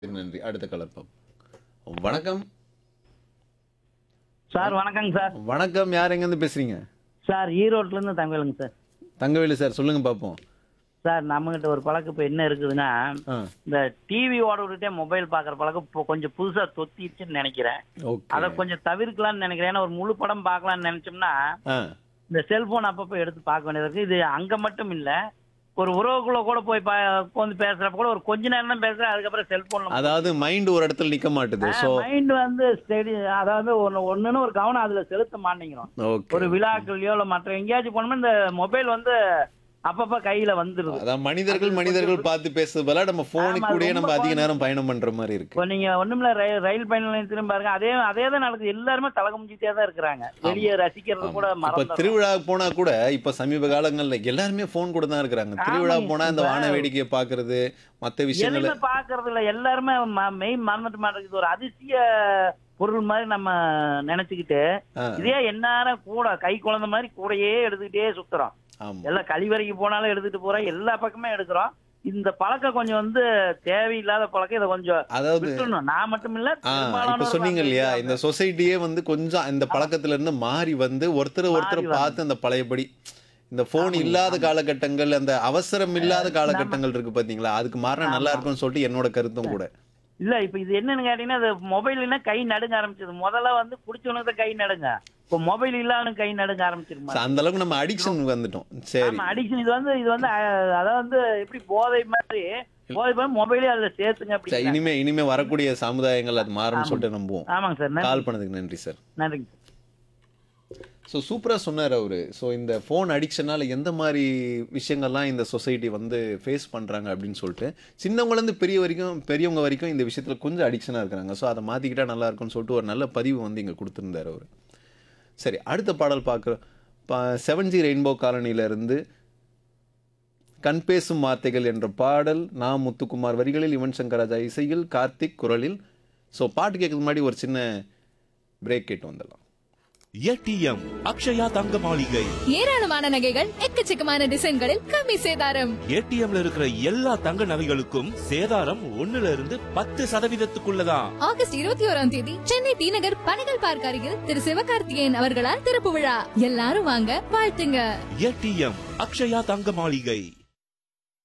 நன்றி அடுத்த கலப்பம் வணக்கம் சார் வணக்கங்க சார் வணக்கம் யார் எங்கேருந்து பேசுறீங்க சார் ஈரோட்ல இருந்து தங்கவேலுங்க சார் தங்கவேலு சார் சொல்லுங்க பார்ப்போம் சார் நம்மகிட்ட ஒரு பழக்கம் இப்போ என்ன இருக்குதுன்னா ஆ இந்த டிவி ஓட விட்டுட்டே மொபைல் பார்க்குற பழக்கம் இப்போ கொஞ்சம் புதுசா தொத்திடுச்சுன்னு நினைக்கிறேன் ஓகே அதை கொஞ்சம் தவிர்க்கலாம்னு நினைக்கிறேன் ஏன்னா ஒரு முழு படம் பார்க்கலாம்னு நினைச்சோம்னா ஆ இந்த செல்போன் அப்பப்போ எடுத்து பார்க்க வேண்டியது இருக்கு இது அங்க மட்டும் இல்ல ஒரு உறவுக்குள்ள கூட போய் பா உட்காந்து பேசுறப்ப கூட ஒரு கொஞ்ச நேரம் தான் பேசுறேன் அதுக்கப்புறம் செல்போன்ல அதாவது மைண்ட் ஒரு இடத்துல நிக்க மாட்டுது ஸோ மைண்ட் வந்து ஸ்டெடி அதாவது ஒன்னு ஒண்ணுன்னு ஒரு கவனம் அதுல செலுத்த மாட்டேங்கிறோம் ஓகே ஒரு விழாக்கள்லயோ இல்ல மற்ற எங்கேயாச்சும் போனோம்னா இந்த மொபைல் வந்து அப்பப்ப கையில வந்துருது அதான் மனிதர்கள் மனிதர்கள் பார்த்து பேசுறது போல நம்ம போனுக்கு ஆமா, கூடயே நம்ம ரொம்ப அதிக நேரம் பயணம் பண்ற மாதிரி இருக்கு இப்போ நீங்க ஒண்ணுமில்ல ரயில் ரயில் பயண நிலையத்திலும் பாருங்க அதே அதே தான் நடக்குது எல்லாருமே தலகமிஞ்சிட்டே தான் இருக்கிறாங்க வெளியே ரசிக்கிறது கூட இப்ப மறந்து திருவிழா போனா கூட இப்ப சமீப காலங்கள்ல எல்லாருமே போன் கூட தான் இருக்கிறாங்க திருவிழா ஆமாங்க. போனா இந்த வான இப்ப- வேடிக்கையை பாக்குறது மத்த விஷயங்களை எதுவுமே பாக்குறது இல்ல எல்லாருமே மெயின் மறந்துட்டு மாட்டேங்குது ஒரு அதிசய பொருள் மாதிரி நம்ம நினைச்சுக்கிட்டு ஆ, இதே எந்நேரம் கூட கை குழந்தை மாதிரி கூடையே எடுத்துக்கிட்டே சுத்துறோம் ஆமா எல்லாம் கழிவறைக்கு போனாலும் எடுத்துட்டு போறோம் எல்லா பக்கமே எடுக்கிறோம் இந்த பழக்கம் கொஞ்சம் வந்து தேவையில்லாத பழக்கம் இதை கொஞ்சம் அதாவது விட்டுறணும் நான் மட்டும் இல்ல ஆ இப்ப பெரும்பாலானோர் சொன்னீங்க இல்லையா பார்த்து இந்த சொசைட்டியே வந்து கொஞ்சம் இந்த பழக்கத்துல இருந்து மாறி வந்து ஒருத்தர் ஒருத்தர் மாறி பார்த்து அந்த பழையபடி இந்த போன் ஆமாங்க, இல்லாத காலகட்டங்கள் அந்த அவசரம் இல்லாத காலகட்டங்கள் இருக்கு பாத்தீங்களா அதுக்கு மாறினா நல்லா ஆமா. இருக்கும்னு சொல்லிட்டு என்னோட கருத்தும் கூட இல்ல இப்ப இது என்னன்னு கேட்டீங்கன்னா அது மொபைல்னா கை நடுங்க ஆரம்பிச்சது முதல்ல வந்து குடிச்சவனுக்கு கை நடுங்க இப்ப மொபைல் இல்லாத கை நடுங்க ஆரம்பிச்சிருமா So, அந்த அளவுக்கு நம்ம அடிக்ஷன் வந்துட்டோம் சரி ஆமா அடிக்ஷன் இது வந்து இது வந்து அஹ், அதாவது வந்து எப்படி போதை மாதிரி போதை மாதிரி மொபைலே அதுல சேர்த்துங்க சரி, அப்படி இனிமே இனிமே வரக்கூடிய சமுதாயங்கள் அது மாறும்னு ஆமா. சொல்லிட்டு நம்புவோம் ஆமாங்க சார் நன்றி- கால் பண்ணதுக்கு நன்றி சார் நன்றிங்க சார் ஸோ சூப்பராக சொன்னார் அவர் ஸோ இந்த ஃபோன் அடிக்ஷனால் எந்த மாதிரி விஷயங்கள்லாம் இந்த சொசைட்டி வந்து ஃபேஸ் பண்ணுறாங்க அப்படின்னு சொல்லிட்டு சின்னவங்கலேருந்து பெரிய வரைக்கும் பெரியவங்க வரைக்கும் இந்த விஷயத்தில் கொஞ்சம் அடிக்ஷனாக இருக்கிறாங்க ஸோ அதை மாற்றிக்கிட்டா நல்லா இருக்கும்னு சொல்லிட்டு ஒரு நல்ல பதிவு வந்து இங்கே கொடுத்துருந்தார் அவர் சரி அடுத்த பாடல் பார்க்குற பா செவன் ஜி ரெயின்போ காலனியிலேருந்து கண் பேசும் வார்த்தைகள் என்ற பாடல் நா முத்துக்குமார் வரிகளில் யுவன் சங்கர் ராஜா இசையில் கார்த்திக் குரலில் ஸோ பாட்டு கேட்கறதுக்கு முன்னாடி ஒரு சின்ன பிரேக் கேட்டு வந்துடலாம் ஏடிஎம் அக்ஷயா தங்க மாளிகை ஏராளமான நகைகள் எக்கச்சக்கமான டிசைன்களில் கம்மி சேதாரம் ஏடிஎம்ல இருக்கிற எல்லா தங்க நகைகளுக்கும் சேதாரம் ஒண்ணுல இருந்து பத்து சதவீதத்துக்குள்ளதான் ஆகஸ்ட் இருபத்தி ஓராம் தேதி சென்னை டி நகர் பனகல் பார்க் அருகில் திரு சிவகார்த்திகேயன் அவர்களால் திறப்பு விழா எல்லாரும் வாங்க வாழ்த்துங்க ஏடிஎம் அக்ஷயா தங்க மாளிகை